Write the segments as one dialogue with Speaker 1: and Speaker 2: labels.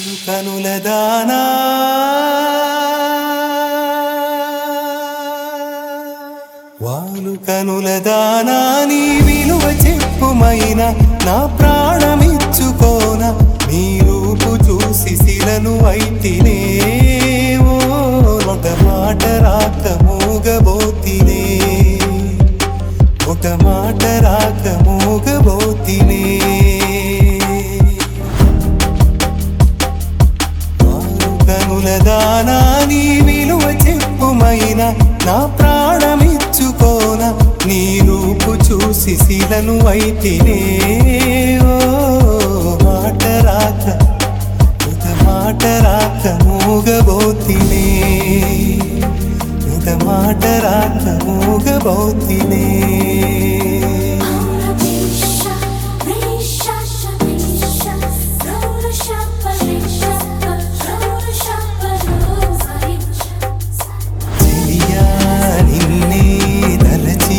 Speaker 1: వాలు కనుల దానా వాలు కనుల దానా నీ విలువ చెప్పుమైన నా ప్రాణమిచ్చుకోన నీ రూపు చూసి శిలను అయితినే ఓ ఒక మాట రాక మూగబోతినే ఒక మాట రాక మూగబోతినే వారు కనుల దానా నీ విలువ చెప్పుమైన నా ప్రాణమిచ్చుకోన నీ రూపు చూసి శిలను అయితేనే ఓ మాట రాక ఒక మాట రాక మూగబోతినే ఒక మాట రాక మూగబోతినే
Speaker 2: Risha, Risha, Risha, Risha, Risha, Risha,
Speaker 1: చెలియా నిన్నే తలచి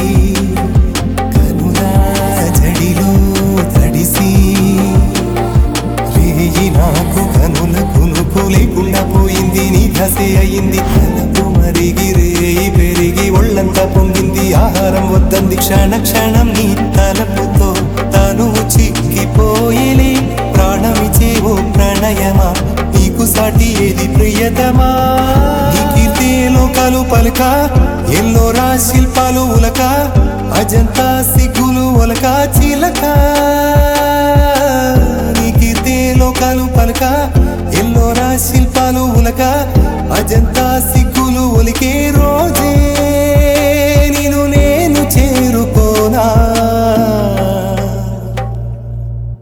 Speaker 1: కనులా జడిలో తడిసి రేయి నాకు కనుల కునుకు లేకుండా పోయింది నీ దశే అయింది తలకు మరిగి రేయి పెరిగి ఒళ్ళంతా పొంగింది ఆహారం వద్దంది క్షణ క్షణం నీ తలపుతో తను చిక్కిపోయేలే ప్రాణమిచే ఓ ప్రణయమా నీకు సాటి ఏది ప్రియతమా నీ కీర్తి లోకాలు పలుక ఎల్లోరా శిల్పాలు ఉలక అజంతా సిగ్గులు ఒలక చిలక